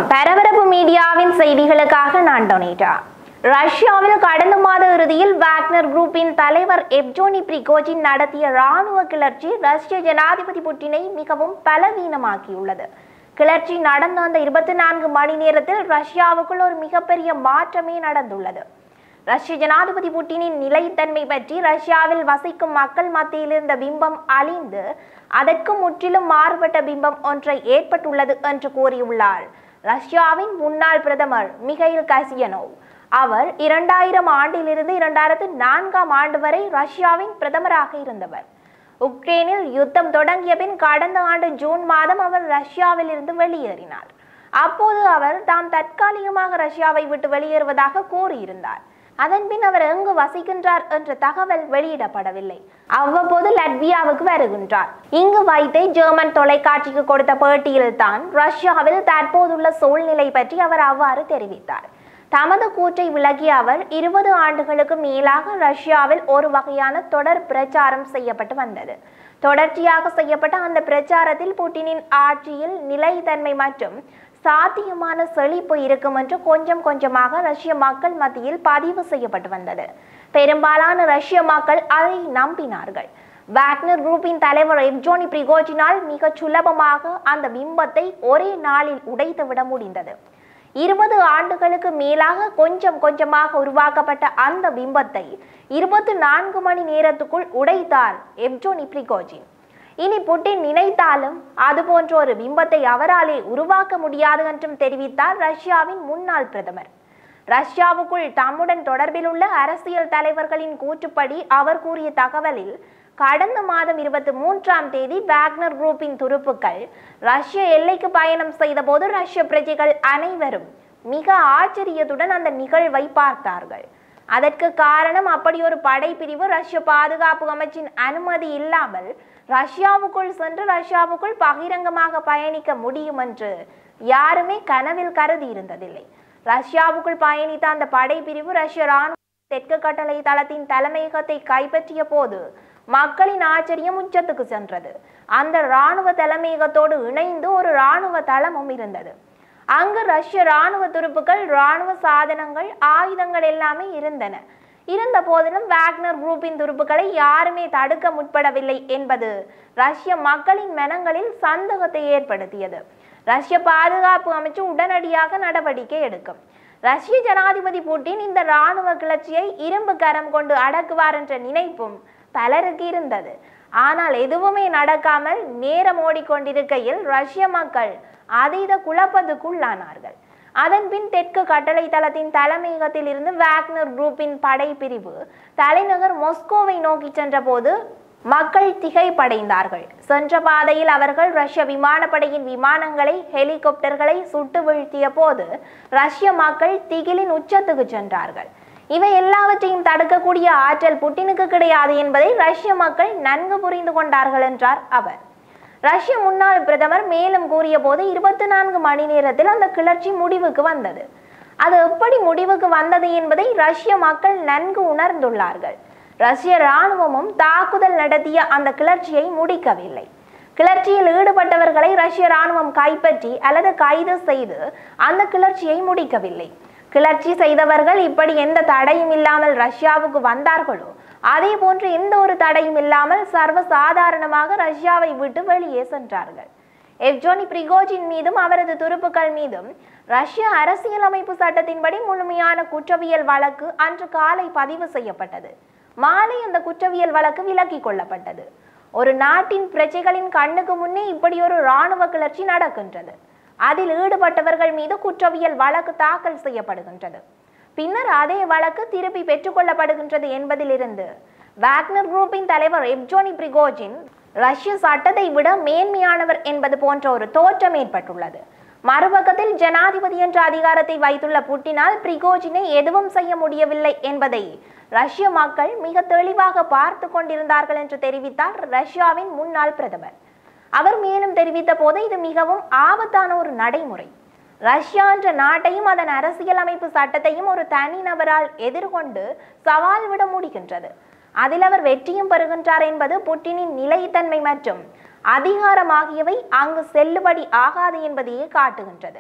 வணக்கம் பரபரப்பு மீடியாவின் செய்திகளுக்காக நான் டொனேட்டா ரஷ்யாவில் கடந்த மாத இறுதியில் வாக்னர் குரூப்பின் தலைவர் எப்ஜோனி பிரிகோஜின் நடத்திய ராணுவ கிளர்ச்சி ரஷ்ய ஜனாதிபதி புட்டினை மிகவும் பலவீனமாக்கியுள்ளது கிளர்ச்சி நடந்த அந்த இருபத்தி நான்கு மணி நேரத்தில் ரஷ்யாவுக்குள் ஒரு மிகப்பெரிய மாற்றமே நடந்துள்ளது ரஷ்ய ஜனாதிபதி புட்டினின் நிலைத்தன்மை பற்றி ரஷ்யாவில் வசிக்கும் மக்கள் மத்தியில் இருந்த பிம்பம் அழிந்து அதற்கு முற்றிலும் மாறுபட்ட பிம்பம் ஒன்றை ஏற்பட்டுள்ளது என்று கூறியுள்ளார் ரஷ்யாவின் முன்னாள் பிரதமர் மிகைல் கசியனோவ் அவர் இரண்டாயிரம் ஆண்டிலிருந்து இரண்டாயிரத்து நான்காம் ஆண்டு வரை ரஷ்யாவின் பிரதமராக இருந்தவர் உக்ரைனில் யுத்தம் தொடங்கிய பின் கடந்த ஆண்டு ஜூன் மாதம் அவர் ரஷ்யாவில் இருந்து வெளியேறினார் அப்போது அவர் தாம் தற்காலிகமாக ரஷ்யாவை விட்டு வெளியேறுவதாக கூறியிருந்தார் அதன்பின் அவர் எங்கு வசிக்கின்றார் என்ற தகவல் வெளியிடப்படவில்லை அவ்வப்போது லட்வியாவுக்கு வருகின்றார் இங்கு வைத்தே ஜெர்மன் தொலைக்காட்சிக்கு கொடுத்த பேட்டியில் தான் ரஷ்யாவில் தற்போதுள்ள சூழ்நிலை பற்றி அவர் அவ்வாறு தெரிவித்தார் தமது கூற்றை விளக்கிய அவர் இருபது ஆண்டுகளுக்கு மேலாக ரஷ்யாவில் ஒரு வகையான தொடர் பிரச்சாரம் செய்யப்பட்டு வந்தது தொடர்ச்சியாக செய்யப்பட்ட அந்த பிரச்சாரத்தில் புட்டினின் ஆட்சியில் நிலைத்தன்மை மற்றும் சாத்தியமான செழிப்பு இருக்கும் என்று கொஞ்சம் கொஞ்சமாக ரஷ்ய மக்கள் மத்தியில் பதிவு செய்யப்பட்டு வந்தது பெரும்பாலான ரஷ்ய மக்கள் அதை நம்பினார்கள் வாக்னர் குரூப்பின் தலைவர் எவ்ஜோனி பிரிகோஜினால் மிக சுலபமாக அந்த பிம்பத்தை ஒரே நாளில் உடைத்து விட முடிந்தது இருபது ஆண்டுகளுக்கு மேலாக கொஞ்சம் கொஞ்சமாக உருவாக்கப்பட்ட அந்த பிம்பத்தை இருபத்தி நான்கு மணி நேரத்துக்குள் உடைத்தார் எவ்ஜோனி பிரிகோஜின் இனி புட்டின் நினைத்தாலும் அது போன்ற ஒரு பிம்பத்தை அவராலே உருவாக்க முடியாது என்றும் தெரிவித்தார் ரஷ்யாவின் முன்னாள் பிரதமர் ரஷ்யாவுக்குள் தம்முடன் தொடர்பில் உள்ள அரசியல் தலைவர்களின் கூற்றுப்படி அவர் கூறிய தகவலில் கடந்த மாதம் இருபத்தி மூன்றாம் தேதி வேக்னர் குரூப்பின் துருப்புக்கள் ரஷ்ய எல்லைக்கு பயணம் செய்தபோது ரஷ்ய பிரஜைகள் அனைவரும் மிக ஆச்சரியத்துடன் அந்த நிகழ்வை பார்த்தார்கள் அதற்கு காரணம் அப்படி ஒரு படைப்பிரிவு ரஷ்ய பாதுகாப்பு அமைச்சின் அனுமதி இல்லாமல் ரஷ்யாவுக்குள் சென்று ரஷ்யாவுக்குள் பகிரங்கமாக பயணிக்க முடியும் என்று யாருமே கனவில் கருதி இருந்ததில்லை ரஷ்யாவுக்குள் பயணித்த அந்த படைப்பிரிவு ரஷ்ய ராணுவ தெற்கு கட்டளை தளத்தின் தலைமையகத்தை கைப்பற்றிய போது மக்களின் ஆச்சரியம் உச்சத்துக்கு சென்றது அந்த ராணுவ தலைமையகத்தோடு இணைந்து ஒரு ராணுவ தளமும் இருந்தது அங்கு ரஷ்ய ராணுவ துருப்புகள் ராணுவ சாதனங்கள் ஆயுதங்கள் எல்லாமே இருந்தன இருந்த போதிலும் வேக்னர் குரூப்பின் துருப்புக்களை யாருமே தடுக்க முற்படவில்லை என்பது ரஷ்ய மக்களின் மனங்களில் சந்தேகத்தை ஏற்படுத்தியது ரஷ்ய பாதுகாப்பு அமைச்சு உடனடியாக நடவடிக்கை எடுக்கும் ரஷ்ய ஜனாதிபதி புட்டின் இந்த ராணுவ கிளர்ச்சியை இரும்பு கரம் கொண்டு அடக்குவார் என்ற நினைப்பும் பலருக்கு இருந்தது ஆனால் எதுவுமே நடக்காமல் நேரம் ஓடிக்கொண்டிருக்கையில் ரஷ்ய மக்கள் அதீத குழப்பத்துக்குள்ளானார்கள் அதன் பின் தெற்கு கட்டளை தளத்தின் தலைமையகத்தில் இருந்து வேக்னர் குரூப்பின் படைப்பிரிவு தலைநகர் மொஸ்கோவை நோக்கி சென்றபோது மக்கள் திகைப்படைந்தார்கள் சென்ற பாதையில் அவர்கள் ரஷ்ய விமானப்படையின் விமானங்களை ஹெலிகாப்டர்களை சுட்டு வீழ்த்திய போது ரஷ்ய மக்கள் திகிலின் உச்சத்துக்கு சென்றார்கள் இவை எல்லாவற்றையும் தடுக்கக்கூடிய ஆற்றல் புட்டினுக்கு கிடையாது என்பதை ரஷ்ய மக்கள் நன்கு புரிந்து கொண்டார்கள் என்றார் அவர் ரஷ்ய முன்னாள் பிரதமர் மேலும் கூறிய போது இருபத்தி நான்கு மணி நேரத்தில் அந்த கிளர்ச்சி முடிவுக்கு வந்தது அது எப்படி முடிவுக்கு வந்தது என்பதை ரஷ்ய மக்கள் நன்கு உணர்ந்துள்ளார்கள் ரஷ்ய இராணுவமும் தாக்குதல் நடத்திய அந்த கிளர்ச்சியை முடிக்கவில்லை கிளர்ச்சியில் ஈடுபட்டவர்களை ரஷ்ய இராணுவம் கைப்பற்றி அல்லது கைது செய்து அந்த கிளர்ச்சியை முடிக்கவில்லை கிளர்ச்சி செய்தவர்கள் இப்படி எந்த தடையும் இல்லாமல் ரஷ்யாவுக்கு வந்தார்களோ அதே போன்று எந்த ஒரு தடையும் இல்லாமல் சர்வ சாதாரணமாக ரஷ்யாவை விட்டு வெளியே சென்றார்கள் எவ்ஜோனி பிரிகோஜின் மீதும் அவரது துருப்புக்கள் மீதும் ரஷ்ய அரசியலமைப்பு சட்டத்தின்படி முழுமையான குற்றவியல் வழக்கு அன்று காலை பதிவு செய்யப்பட்டது மாலை அந்த குற்றவியல் வழக்கு விலக்கிக் கொள்ளப்பட்டது ஒரு நாட்டின் பிரஜைகளின் கண்ணுக்கு முன்னே இப்படி ஒரு இராணுவ கிளர்ச்சி நடக்கின்றது அதில் ஈடுபட்டவர்கள் மீது குற்றவியல் வழக்கு தாக்கல் செய்யப்படுகின்றது பின்னர் அதே வழக்கு திருப்பி பெற்றுக்கொள்ளப்படுகின்றது என்பதிலிருந்து வாக்னர் குரூப்பின் தலைவர் எப்ஜோனி பிரிகோஜின் ரஷ்ய சட்டத்தை விட மேன்மையானவர் என்பது போன்ற ஒரு தோற்றம் ஏற்பட்டுள்ளது மறுபக்கத்தில் ஜனாதிபதி என்ற அதிகாரத்தை வைத்துள்ள புட்டினால் பிரிகோஜினை எதுவும் செய்ய முடியவில்லை என்பதை ரஷ்ய மக்கள் மிக தெளிவாக பார்த்து கொண்டிருந்தார்கள் என்று தெரிவித்தார் ரஷ்யாவின் முன்னாள் பிரதமர் அவர் மேலும் தெரிவித்த போது இது மிகவும் ஆபத்தான ஒரு நடைமுறை ரஷ்யா என்ற நாட்டையும் அதன் அரசியலமைப்பு சட்டத்தையும் ஒரு தனிநபரால் எதிர்கொண்டு சவால் விட முடிகின்றது அதில் அவர் வெற்றியும் பெறுகின்றார் என்பது புட்டினின் நிலைத்தன்மை மற்றும் அதிகாரம் ஆகியவை அங்கு செல்லுபடி ஆகாது என்பதையே காட்டுகின்றது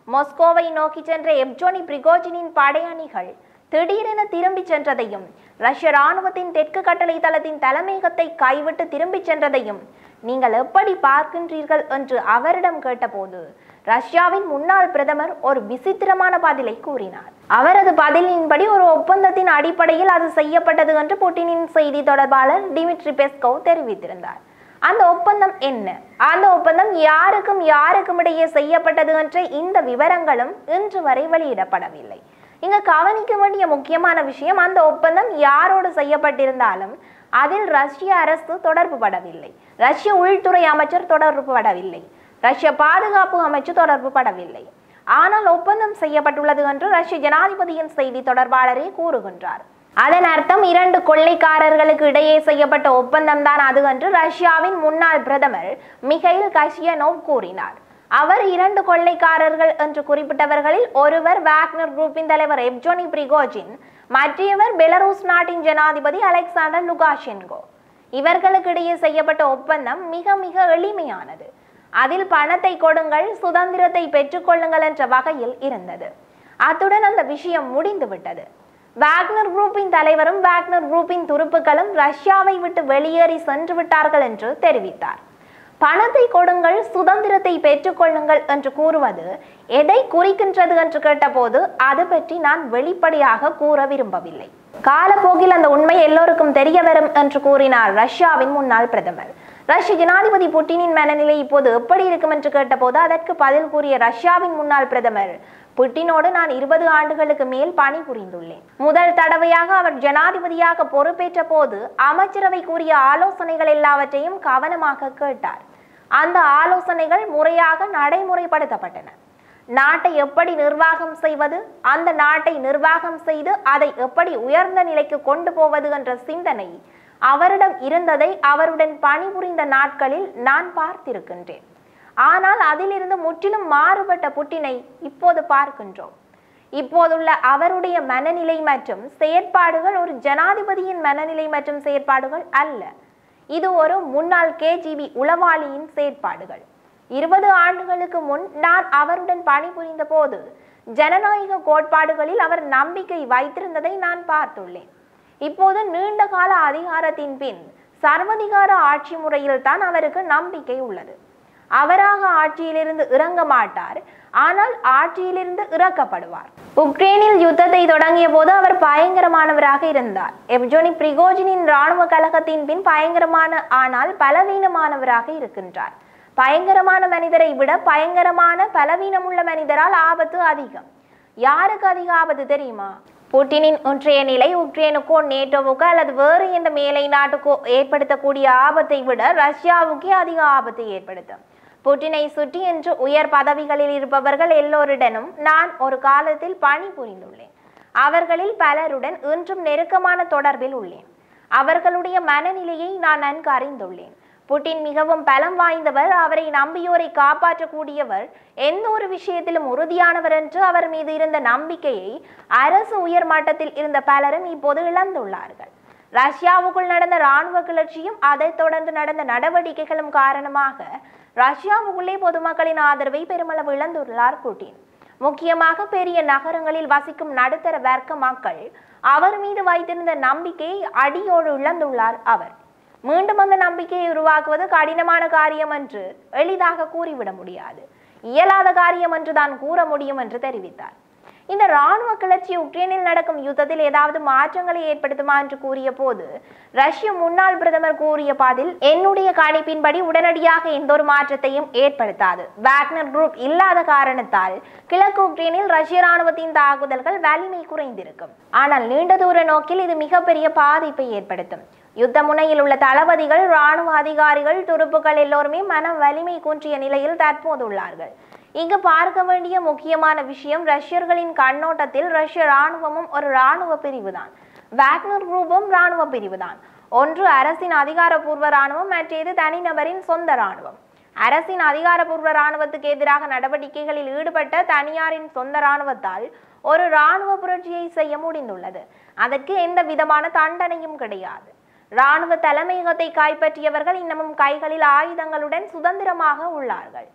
மாஸ்கோவை நோக்கி சென்ற எப்ஜோனி பிரிகோஜினின் படையணிகள் திடீரென திரும்பிச் சென்றதையும் ரஷ்ய ராணுவத்தின் தெற்கு கட்டளை தளத்தின் தலைமையகத்தை கைவிட்டு திரும்பிச் சென்றதையும் நீங்கள் எப்படி பார்க்கின்றீர்கள் என்று அவரிடம் கேட்டபோது ரஷ்யாவின் முன்னாள் பிரதமர் ஒரு விசித்திரமான பதிலை கூறினார் அவரது பதிலின்படி ஒரு ஒப்பந்தத்தின் அடிப்படையில் அது செய்யப்பட்டது என்று புட்டினின் செய்தி தொடர்பாளர் டிமிட்ரி பெஸ்கோவ் தெரிவித்திருந்தார் அந்த ஒப்பந்தம் என்ன அந்த ஒப்பந்தம் யாருக்கும் யாருக்கும் இடையே செய்யப்பட்டது என்ற இந்த விவரங்களும் இன்று வரை வெளியிடப்படவில்லை இங்க கவனிக்க வேண்டிய முக்கியமான விஷயம் அந்த ஒப்பந்தம் யாரோடு செய்யப்பட்டிருந்தாலும் அதில் ரஷ்ய அரசு தொடர்பு படவில்லை ரஷ்ய உள்துறை அமைச்சர் தொடர்பு படவில்லை ரஷ்ய பாதுகாப்பு அமைச்சு தொடர்பு படவில்லை ஆனால் ஒப்பந்தம் செய்யப்பட்டுள்ளது என்று ரஷ்ய ஜனாதிபதியின் செய்தி தொடர்பாளரே கூறுகின்றார் அதன் அர்த்தம் இரண்டு கொள்ளைக்காரர்களுக்கு இடையே செய்யப்பட்ட ஒப்பந்தம் தான் அது என்று ரஷ்யாவின் முன்னாள் பிரதமர் மிகைல் கஷியனோவ் கூறினார் அவர் இரண்டு கொள்ளைக்காரர்கள் என்று குறிப்பிட்டவர்களில் ஒருவர் வாக்னர் குரூப்பின் தலைவர் எப்ஜோனி பிரிகோஜின் மற்றவர் பெலரூஸ் நாட்டின் ஜனாதிபதி அலெக்சாண்டர் லுகாஷென்கோ இவர்களுக்கு இடையே செய்யப்பட்ட ஒப்பந்தம் மிக மிக எளிமையானது அதில் பணத்தை கொடுங்கள் சுதந்திரத்தை பெற்றுக்கொள்ளுங்கள் என்ற வகையில் இருந்தது அத்துடன் அந்த விஷயம் முடிந்து விட்டது வாக்னர் குரூப்பின் தலைவரும் வாக்னர் குரூப்பின் துருப்புக்களும் ரஷ்யாவை விட்டு வெளியேறி சென்று விட்டார்கள் என்று தெரிவித்தார் பணத்தை கொடுங்கள் சுதந்திரத்தை பெற்றுக்கொள்ளுங்கள் என்று கூறுவது எதை குறிக்கின்றது என்று கேட்டபோது அது பற்றி நான் வெளிப்படையாக கூற விரும்பவில்லை காலப்போக்கில் அந்த உண்மை எல்லோருக்கும் தெரிய வரும் என்று கூறினார் ரஷ்யாவின் முன்னாள் பிரதமர் ரஷ்ய ஜனாதிபதி புட்டினின் மனநிலை இப்போது எப்படி இருக்கும் என்று கேட்டபோது அதற்கு பதில் கூறிய ரஷ்யாவின் முன்னாள் பிரதமர் புட்டினோடு நான் இருபது ஆண்டுகளுக்கு மேல் பணிபுரிந்துள்ளேன் முதல் தடவையாக அவர் ஜனாதிபதியாக பொறுப்பேற்ற போது அமைச்சரவை கூறிய ஆலோசனைகள் எல்லாவற்றையும் கவனமாக கேட்டார் அந்த ஆலோசனைகள் முறையாக நடைமுறைப்படுத்தப்பட்டன நாட்டை எப்படி நிர்வாகம் செய்வது அந்த நாட்டை நிர்வாகம் செய்து அதை எப்படி உயர்ந்த நிலைக்கு கொண்டு போவது என்ற சிந்தனை அவரிடம் இருந்ததை அவருடன் பணிபுரிந்த நாட்களில் நான் பார்த்திருக்கின்றேன் ஆனால் அதிலிருந்து முற்றிலும் மாறுபட்ட புட்டினை இப்போது பார்க்கின்றோம் இப்போதுள்ள அவருடைய மனநிலை மற்றும் செயற்பாடுகள் ஒரு ஜனாதிபதியின் மனநிலை மற்றும் செயற்பாடுகள் அல்ல இது ஒரு முன்னாள் கேஜிபி உளவாளியின் செயற்பாடுகள் இருபது ஆண்டுகளுக்கு முன் நான் அவருடன் பணிபுரிந்த போது ஜனநாயக கோட்பாடுகளில் அவர் நம்பிக்கை வைத்திருந்ததை நான் பார்த்துள்ளேன் இப்போது நீண்ட கால அதிகாரத்தின் பின் சர்வதிகார ஆட்சி முறையில் தான் அவருக்கு நம்பிக்கை உள்ளது அவராக ஆட்சியிலிருந்து இறங்க மாட்டார் ஆனால் ஆட்சியிலிருந்து இறக்கப்படுவார் உக்ரைனில் யுத்தத்தை தொடங்கிய போது அவர் பயங்கரமானவராக இருந்தார் எப்ஜோனி பிரிகோஜினின் இராணுவ கழகத்தின் பின் பயங்கரமான ஆனால் பலவீனமானவராக இருக்கின்றார் பயங்கரமான மனிதரை விட பயங்கரமான பலவீனமுள்ள மனிதரால் ஆபத்து அதிகம் யாருக்கு அதிக ஆபத்து தெரியுமா புட்டினின் இன்றைய நிலை உக்ரைனுக்கோ நேட்டோவுக்கோ அல்லது வேறு எந்த மேலை நாட்டுக்கோ ஏற்படுத்தக்கூடிய ஆபத்தை விட ரஷ்யாவுக்கே அதிக ஆபத்தை ஏற்படுத்தும் புட்டினை சுற்றி என்று உயர் பதவிகளில் இருப்பவர்கள் எல்லோருடனும் நான் ஒரு காலத்தில் பணி புரிந்துள்ளேன் அவர்களில் பலருடன் இன்றும் நெருக்கமான தொடர்பில் உள்ளேன் அவர்களுடைய மனநிலையை நான் நன்கு அறிந்துள்ளேன் புட்டின் மிகவும் பலம் வாய்ந்தவர் அவரை நம்பியோரை காப்பாற்றக்கூடியவர் எந்த ஒரு விஷயத்திலும் உறுதியானவர் என்று அவர் மீது இருந்த நம்பிக்கையை அரசு உயர் மட்டத்தில் இருந்த பலரும் இப்போது இழந்துள்ளார்கள் ரஷ்யாவுக்குள் நடந்த இராணுவ கிளர்ச்சியும் அதைத் தொடர்ந்து நடந்த நடவடிக்கைகளும் காரணமாக ரஷ்யாவுக்குள்ளே பொதுமக்களின் ஆதரவை பெருமளவு இழந்துள்ளார் புட்டின் முக்கியமாக பெரிய நகரங்களில் வசிக்கும் நடுத்தர வர்க்க மக்கள் அவர் மீது வைத்திருந்த நம்பிக்கையை அடியோடு இழந்துள்ளார் அவர் மீண்டும் அந்த நம்பிக்கையை உருவாக்குவது கடினமான காரியம் என்று எளிதாக கூறிவிட முடியாது இயலாத காரியம் என்று தான் கூற முடியும் என்று தெரிவித்தார் இந்த ராணுவ கிளர்ச்சி உக்ரைனில் நடக்கும் யுத்தத்தில் ஏதாவது மாற்றங்களை ஏற்படுத்துமா என்று கூறிய போது ரஷ்ய முன்னாள் பிரதமர் கூறிய பதில் என்னுடைய கணிப்பின்படி உடனடியாக எந்த ஒரு மாற்றத்தையும் ஏற்படுத்தாது வாக்னர் குரூப் இல்லாத காரணத்தால் கிழக்கு உக்ரைனில் ரஷ்ய ராணுவத்தின் தாக்குதல்கள் வலிமை குறைந்திருக்கும் ஆனால் நீண்ட தூர நோக்கில் இது மிகப்பெரிய பாதிப்பை ஏற்படுத்தும் யுத்த முனையில் உள்ள தளபதிகள் ராணுவ அதிகாரிகள் துருப்புகள் எல்லோருமே மன வலிமை குன்றிய நிலையில் தற்போது உள்ளார்கள் இங்கு பார்க்க வேண்டிய முக்கியமான விஷயம் ரஷ்யர்களின் கண்ணோட்டத்தில் ரஷ்ய ராணுவமும் ஒரு ராணுவ பிரிவுதான் வாக்னர் குரூப்பும் ராணுவ பிரிவுதான் ஒன்று அரசின் அதிகாரப்பூர்வ ராணுவம் மற்றது தனிநபரின் சொந்த ராணுவம் அரசின் அதிகாரப்பூர்வ ராணுவத்துக்கு எதிராக நடவடிக்கைகளில் ஈடுபட்ட தனியாரின் சொந்த ராணுவத்தால் ஒரு ராணுவ புரட்சியை செய்ய முடிந்துள்ளது அதற்கு எந்த விதமான தண்டனையும் கிடையாது ராணுவ தலைமையகத்தை கைப்பற்றியவர்கள் இன்னமும் கைகளில் ஆயுதங்களுடன் சுதந்திரமாக உள்ளார்கள்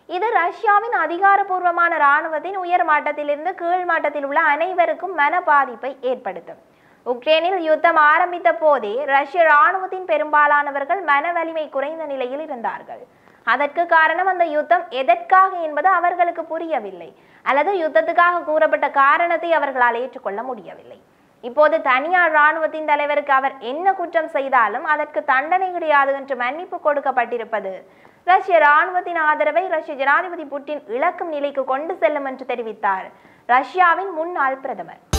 இது ரஷ்யாவின் அதிகாரப்பூர்வமான இராணுவத்தின் உயர் மட்டத்திலிருந்து கீழ் மட்டத்தில் உள்ள அனைவருக்கும் மன பாதிப்பை ஏற்படுத்தும் உக்ரைனில் யுத்தம் ஆரம்பித்த போதே ரஷ்ய இராணுவத்தின் பெரும்பாலானவர்கள் மன வலிமை குறைந்த நிலையில் இருந்தார்கள் அதற்கு காரணம் அந்த யுத்தம் எதற்காக என்பது அவர்களுக்கு புரியவில்லை அல்லது யுத்தத்துக்காக கூறப்பட்ட காரணத்தை அவர்களால் ஏற்றுக்கொள்ள முடியவில்லை இப்போது தனியார் இராணுவத்தின் தலைவருக்கு அவர் என்ன குற்றம் செய்தாலும் அதற்கு தண்டனை கிடையாது என்று மன்னிப்பு கொடுக்கப்பட்டிருப்பது ரஷ்ய இராணுவத்தின் ஆதரவை ரஷ்ய ஜனாதிபதி புட்டின் இழக்கும் நிலைக்கு கொண்டு செல்லும் என்று தெரிவித்தார் ரஷ்யாவின் முன்னாள் பிரதமர்